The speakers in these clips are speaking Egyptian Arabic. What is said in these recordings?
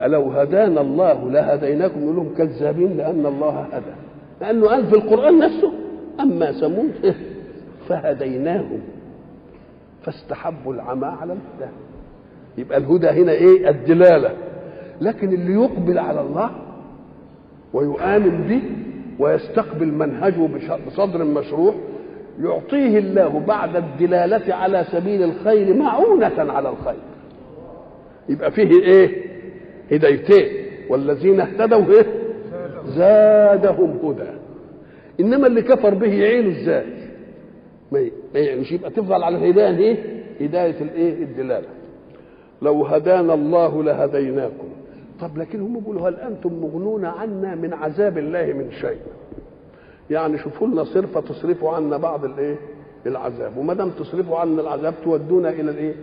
لو هدانا الله لهديناكم يقول لهم كذابين لان الله هدى لانه قال في القران نفسه اما ثمود فهديناهم فاستحبوا العمى على الهدى يبقى الهدى هنا ايه الدلاله لكن اللي يقبل على الله ويؤمن به ويستقبل منهجه بصدر مشروع يعطيه الله بعد الدلالة على سبيل الخير معونة على الخير يبقى فيه ايه هدايتين والذين اهتدوا ايه زادهم هدى انما اللي كفر به يعينه ازاي ما مش يبقى تفضل على الهدايه ايه هدايه الايه الدلاله لو هدانا الله لهديناكم طب لكن هم بيقولوا هل انتم مغنون عنا من عذاب الله من شيء يعني شوفوا لنا صرفه تصرفوا عنا بعض الايه العذاب وما دام تصرفوا عنا العذاب تودونا الى الايه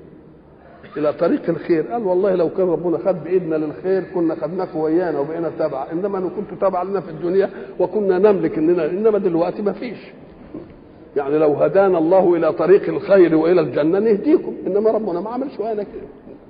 الى طريق الخير قال والله لو كان ربنا خد بايدنا للخير كنا خدناكم ويانا وبقينا تبع انما انا كنت تبع لنا في الدنيا وكنا نملك اننا انما دلوقتي ما فيش يعني لو هدانا الله الى طريق الخير والى الجنه نهديكم انما ربنا ما عملش وانا كده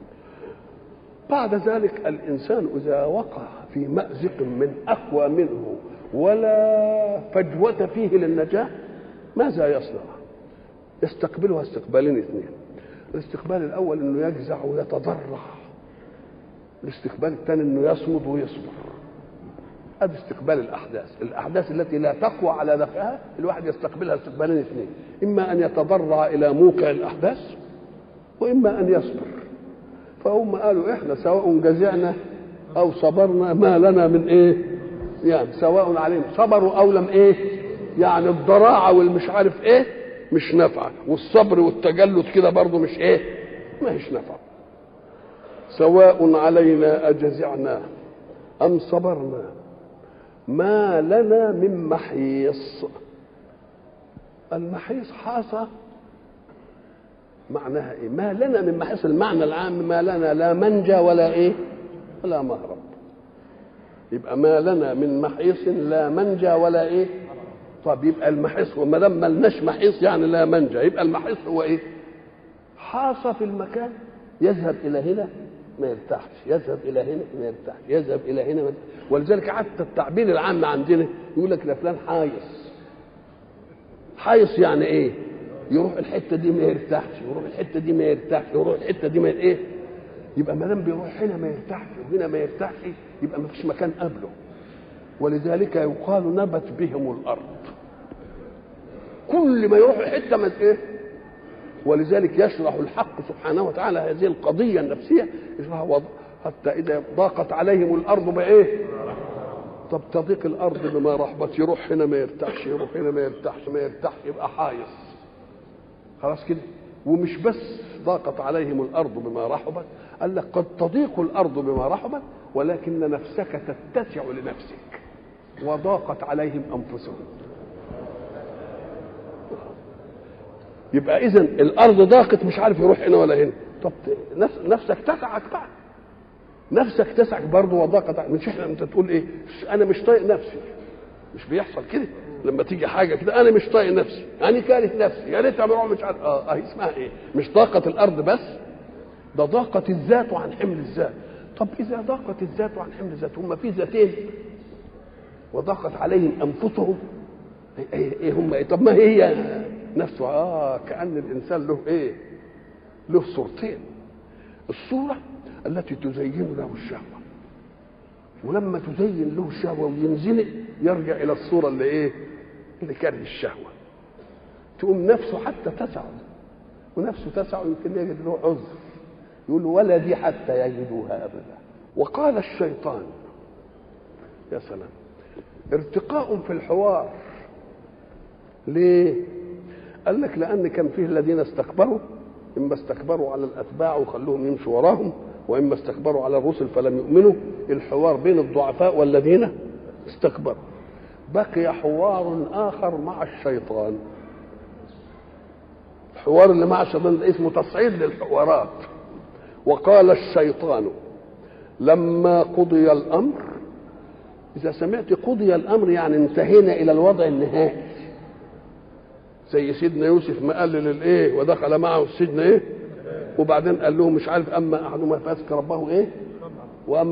بعد ذلك الانسان اذا وقع في مازق من اقوى منه ولا فجوه فيه للنجاه ماذا يصنع يستقبلها استقبالين اثنين الاستقبال الاول انه يجزع ويتضرع الاستقبال الثاني انه يصمد ويصبر هذا استقبال الاحداث الاحداث التي لا تقوى على دفعها الواحد يستقبلها استقبالين اثنين اما ان يتضرع الى موقع الاحداث واما ان يصبر فهم قالوا احنا سواء جزعنا او صبرنا ما لنا من ايه يعني سواء عليهم صبروا او لم ايه يعني الضراعه والمش عارف ايه مش نافعه والصبر والتجلد كده برضه مش ايه ما هيش نافعه سواء علينا اجزعنا ام صبرنا ما لنا من محيص المحيص حاصة معناها ايه ما لنا من محيص المعنى العام ما لنا لا منجى ولا ايه ولا مهرب يبقى ما لنا من محيص لا منجى ولا ايه طب يبقى المحيص وما دام ما لناش محيص يعني لا منجى يبقى المحيص هو ايه حاصة في المكان يذهب الى هنا ما يرتاحش يذهب الى هنا ما يرتاحش يذهب الى هنا ما يرتاحش. ولذلك حتى التعبير العام عندنا يقول لك ده فلان حايص حايص يعني ايه يروح الحته دي ما يرتاحش يروح الحته دي ما يرتاحش يروح الحته دي ما ايه يبقى ما دام بيروح هنا ما يرتاحش وهنا ما يرتاحش يبقى ما فيش مكان قبله ولذلك يقال نبت بهم الارض كل ما يروح حته ما ايه ولذلك يشرح الحق سبحانه وتعالى هذه القضيه النفسيه يشرح وضع حتى اذا ضاقت عليهم الارض بايه طب تضيق الارض بما رحبت يروح هنا ما يرتاحش يروح هنا ما يرتاحش ما يرتاحش يبقى حايص خلاص كده ومش بس ضاقت عليهم الارض بما رحبت قال لك قد تضيق الارض بما رحبت ولكن نفسك تتسع لنفسك وضاقت عليهم انفسهم يبقى اذا الارض ضاقت مش عارف يروح هنا ولا هنا طب نفسك تسعك بقى نفسك تسعك برضه وضاقت مش احنا انت تقول ايه انا مش طايق نفسي مش بيحصل كده لما تيجي حاجه كده انا مش طايق نفسي انا كاره نفسي يا ريت اروح مش عارف اه اهي اسمها ايه مش ضاقت الارض بس ده ضاقت الذات عن حمل الذات طب اذا ضاقت الذات عن حمل الذات هم في ذاتين وضاقت عليهم انفسهم ايه, إيه هم ايه طب ما هي نفسه اه كان الانسان له ايه له صورتين الصوره التي تزين له الشهوه ولما تزين له الشهوه وينزنق يرجع الى الصوره اللي ايه اللي كره الشهوه تقوم نفسه حتى تسعه ونفسه تسعه يمكن يجد له عذر يقول ولا دي حتى يجدوها ابدا وقال الشيطان يا سلام ارتقاء في الحوار ليه قال لك لان كان فيه الذين استكبروا اما استكبروا على الاتباع وخلوهم يمشوا وراهم واما استكبروا على الرسل فلم يؤمنوا الحوار بين الضعفاء والذين استكبروا بقي حوار اخر مع الشيطان الحوار اللي مع الشيطان ده اسمه تصعيد للحوارات وقال الشيطان لما قضي الامر اذا سمعت قضي الامر يعني انتهينا الى الوضع النهائي زي سيدنا يوسف ما قال للايه ودخل معه السجن ايه وبعدين قال لهم مش عارف اما احدهما فاسك ربه ايه وأما